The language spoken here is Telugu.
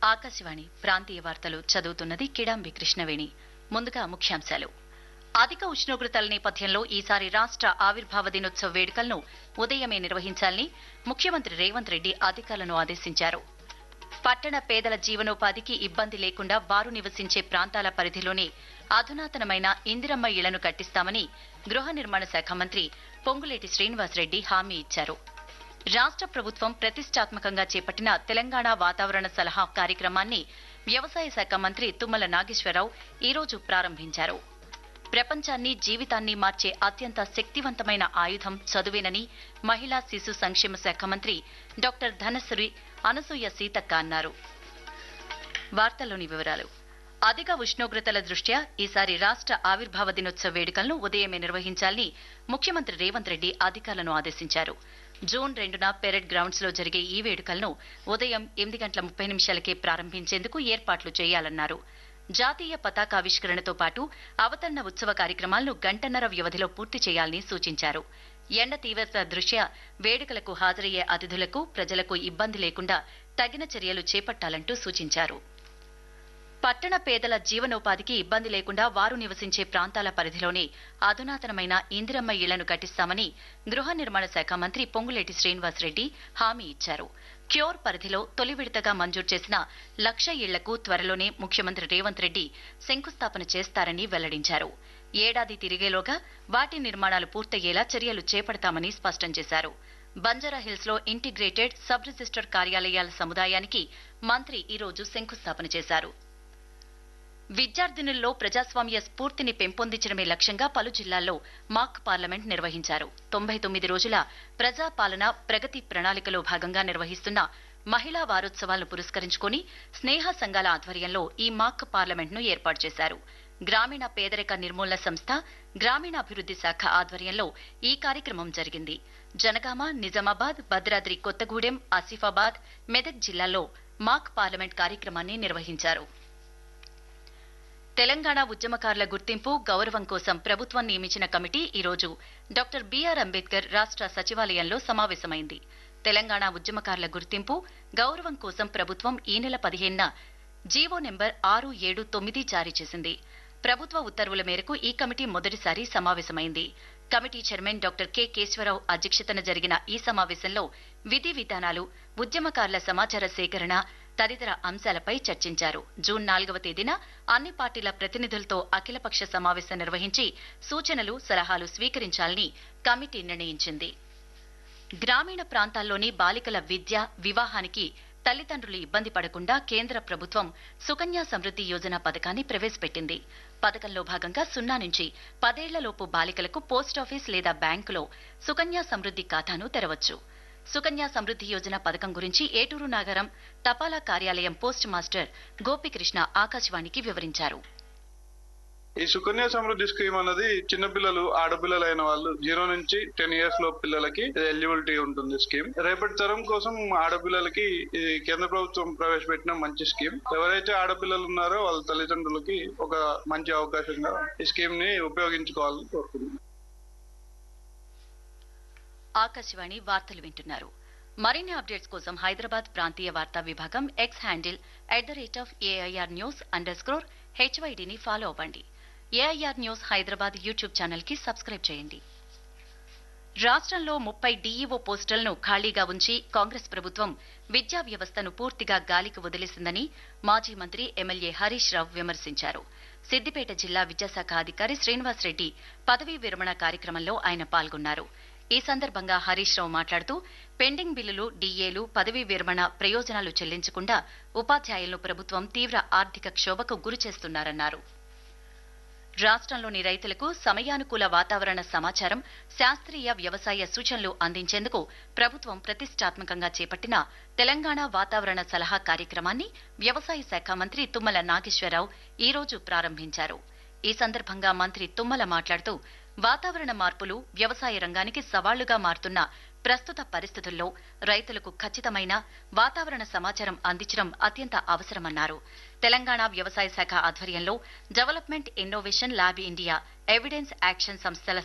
ఆకాశవాణి ప్రాంతీయ వార్తలు చదువుతున్నది కిడాంబి కృష్ణవేణి ముందుగా ముఖ్యాంశాలు అధిక ఉష్ణోగ్రతల నేపథ్యంలో ఈసారి రాష్ట్ర ఆవిర్భావ దినోత్సవ వేడుకలను ఉదయమే నిర్వహించాలని ముఖ్యమంత్రి రేవంత్ రెడ్డి అధికారులను ఆదేశించారు పట్టణ పేదల జీవనోపాధికి ఇబ్బంది లేకుండా వారు నివసించే ప్రాంతాల పరిధిలోనే అధునాతనమైన ఇందిరమ్మ ఇళ్లను కట్టిస్తామని గృహ నిర్మాణ శాఖ మంత్రి పొంగులేటి శ్రీనివాసరెడ్డి హామీ ఇచ్చారు రాష్ట్ర ప్రభుత్వం ప్రతిష్టాత్మకంగా చేపట్టిన తెలంగాణ వాతావరణ సలహా కార్యక్రమాన్ని వ్యవసాయ శాఖ మంత్రి తుమ్మల నాగేశ్వరరావు ఈరోజు ప్రారంభించారు ప్రపంచాన్ని జీవితాన్ని మార్చే అత్యంత శక్తివంతమైన ఆయుధం చదువేనని మహిళా శిశు సంక్షేమ శాఖ మంత్రి డాక్టర్ ధనశ్రీ అనసూయ సీతక్క అన్నారు వార్తల్లోని వివరాలు అధిక ఉష్ణోగ్రతల దృష్ట్యా ఈసారి రాష్ట్ర ఆవిర్భావ దినోత్సవ వేడుకలను ఉదయమే నిర్వహించాలని ముఖ్యమంత్రి రేవంత్ రెడ్డి అధికారులను ఆదేశించారు జూన్ రెండున పెరెడ్ గ్రౌండ్స్ లో జరిగే ఈ వేడుకలను ఉదయం ఎనిమిది గంటల ముప్పై నిమిషాలకే ప్రారంభించేందుకు ఏర్పాట్లు చేయాలన్నారు జాతీయ పతాకావిష్కరణతో పాటు అవతరణ ఉత్సవ కార్యక్రమాలను గంటన్నర వ్యవధిలో పూర్తి చేయాలని సూచించారు ఎండ తీవ్రత దృష్ట్యా వేడుకలకు హాజరయ్యే అతిథులకు ప్రజలకు ఇబ్బంది లేకుండా తగిన చర్యలు చేపట్టాలంటూ సూచించారు పట్టణ పేదల జీవనోపాధికి ఇబ్బంది లేకుండా వారు నివసించే ప్రాంతాల పరిధిలోనే అధునాతనమైన ఇందిరమ్మ ఇళ్లను కట్టిస్తామని గృహ నిర్మాణ శాఖ మంత్రి పొంగులేటి శ్రీనివాసరెడ్డి హామీ ఇచ్చారు క్యూర్ పరిధిలో తొలి విడతగా మంజూరు చేసిన లక్ష ఇళ్లకు త్వరలోనే ముఖ్యమంత్రి రేవంత్ రెడ్డి శంకుస్థాపన చేస్తారని వెల్లడించారు ఏడాది తిరిగేలోగా వాటి నిర్మాణాలు పూర్తయ్యేలా చర్యలు చేపడతామని స్పష్టం చేశారు బంజారా హిల్స్ లో ఇంటిగ్రేటెడ్ సబ్ రిజిస్టర్ కార్యాలయాల సముదాయానికి మంత్రి ఈరోజు శంకుస్థాపన చేశారు విద్యార్థినుల్లో ప్రజాస్వామ్య స్ఫూర్తిని పెంపొందించడమే లక్ష్యంగా పలు జిల్లాల్లో మాక్ పార్లమెంట్ నిర్వహించారు తొంభై తొమ్మిది రోజుల ప్రజాపాలన ప్రగతి ప్రణాళికలో భాగంగా నిర్వహిస్తున్న మహిళా వారోత్సవాలను పురస్కరించుకుని స్నేహ సంఘాల ఆధ్వర్యంలో ఈ మాక్ పార్లమెంట్ ను ఏర్పాటు చేశారు గ్రామీణ పేదరిక నిర్మూలన సంస్థ గ్రామీణాభివృద్ది శాఖ ఆధ్వర్యంలో ఈ కార్యక్రమం జరిగింది జనగామ నిజామాబాద్ భద్రాద్రి కొత్తగూడెం ఆసిఫాబాద్ మెదక్ జిల్లాల్లో మాక్ పార్లమెంట్ కార్యక్రమాన్ని నిర్వహించారు తెలంగాణ ఉద్యమకారుల గుర్తింపు గౌరవం కోసం ప్రభుత్వం నియమించిన కమిటీ ఈరోజు డాక్టర్ బీఆర్ అంబేద్కర్ రాష్ట్ర సచివాలయంలో సమావేశమైంది తెలంగాణ ఉద్యమకారుల గుర్తింపు గౌరవం కోసం ప్రభుత్వం ఈ నెల పదిహేనున జీవో నెంబర్ ఆరు ఏడు తొమ్మిది జారీ చేసింది ప్రభుత్వ ఉత్తర్వుల మేరకు ఈ కమిటీ మొదటిసారి సమావేశమైంది committee chairman doctor K Keshava Rao అధ్యక్షతన జరిగిన ఈ సమావేశంలో విధి విధానాలు ఉద్యమకారుల సమాచార సేకరణ తదితర అంశాలపై చర్చించారు జూన్ నాలుగవ తేదీన అన్ని పార్టీల ప్రతినిధులతో అఖిలపక్ష సమావేశం నిర్వహించి సూచనలు సలహాలు స్వీకరించాలని కమిటీ నిర్ణయించింది గ్రామీణ ప్రాంతాల్లోని బాలికల విద్య వివాహానికి తల్లిదండ్రులు ఇబ్బంది పడకుండా కేంద్ర ప్రభుత్వం సుకన్య సమృద్ది యోజన పథకాన్ని ప్రవేశపెట్టింది పథకంలో భాగంగా సున్నా నుంచి పదేళ్లలోపు బాలికలకు పోస్టాఫీస్ లేదా బ్యాంకులో సుకన్య సమృద్ది ఖాతాను తెరవచ్చు సుకన్య సమృద్ది యోజన పథకం గురించి ఏటూరు నగరం తపాలా కార్యాలయం పోస్ట్ మాస్టర్ గోపికృష్ణ ఆకాశవాణికి వివరించారు ఈ సుకన్య సమృద్ధి స్కీమ్ అన్నది చిన్నపిల్లలు ఆడపిల్లలు అయిన వాళ్ళు జీరో నుంచి టెన్ ఇయర్స్ లో పిల్లలకి ఎలిజిబిలిటీ ఉంటుంది స్కీమ్ రేపటి తరం కోసం ఆడపిల్లలకి ఇది కేంద్ర ప్రభుత్వం ప్రవేశపెట్టిన మంచి స్కీమ్ ఎవరైతే ఆడపిల్లలు ఉన్నారో వాళ్ళ తల్లిదండ్రులకి ఒక మంచి అవకాశంగా ఈ స్కీమ్ ని ఉపయోగించుకోవాలని కోరుకుంటున్నాను ఆకాశవాణి వార్తలు వింటున్నారు మరిన్ని అప్డేట్స్ కోసం హైదరాబాద్ ప్రాంతీయ వార్తా విభాగం X handle at the rate of AIR news underscore హెచ్వైడిని ఫాలో అవ్వండి AIR news Hyderabad YouTube channel కి సబ్స్క్రైబ్ చేయండి రాష్ట్రంలో ముప్పై డీఈఓ పోస్టులను ఖాళీగా ఉంచి కాంగ్రెస్ ప్రభుత్వం విద్యా వ్యవస్థను పూర్తిగా గాలికి వదిలేసిందని మాజీ మంత్రి ఎమ్మెల్యే హరీష్ రావు విమర్శించారు సిద్దిపేట జిల్లా విద్యాశాఖ అధికారి శ్రీనివాస్ రెడ్డి పదవీ విరమణ కార్యక్రమంలో ఆయన పాల్గొన్నారు ఈ సందర్భంగా హరీష్ రావు మాట్లాడుతూ పెండింగ్ బిల్లులు డీఏలు పదవీ విరమణ ప్రయోజనాలు చెల్లించకుండా ఉపాధ్యాయులను ప్రభుత్వం తీవ్ర ఆర్థిక క్షోభకు గురి చేస్తున్నారన్నారు రాష్ట్రంలోని రైతులకు సమయానుకూల వాతావరణ సమాచారం శాస్త్రీయ వ్యవసాయ సూచనలు అందించేందుకు ప్రభుత్వం ప్రతిష్టాత్మకంగా చేపట్టిన తెలంగాణ వాతావరణ సలహా కార్యక్రమాన్ని వ్యవసాయ శాఖ మంత్రి తుమ్మల నాగేశ్వరరావు ఈ రోజు ప్రారంభించారు ఈ సందర్భంగా మంత్రి తుమ్మల మాట్లాడుతూ వాతావరణ మార్పులు వ్యవసాయ రంగానికి సవాళ్లుగా మారుతున్న ప్రస్తుత పరిస్థితుల్లో రైతులకు ఖచ్చితమైన వాతావరణ సమాచారం అందించడం అత్యంత అవసరమన్నారు తెలంగాణ వ్యవసాయ శాఖ ఆధ్వర్యంలో development innovation lab India evidence action సంస్థల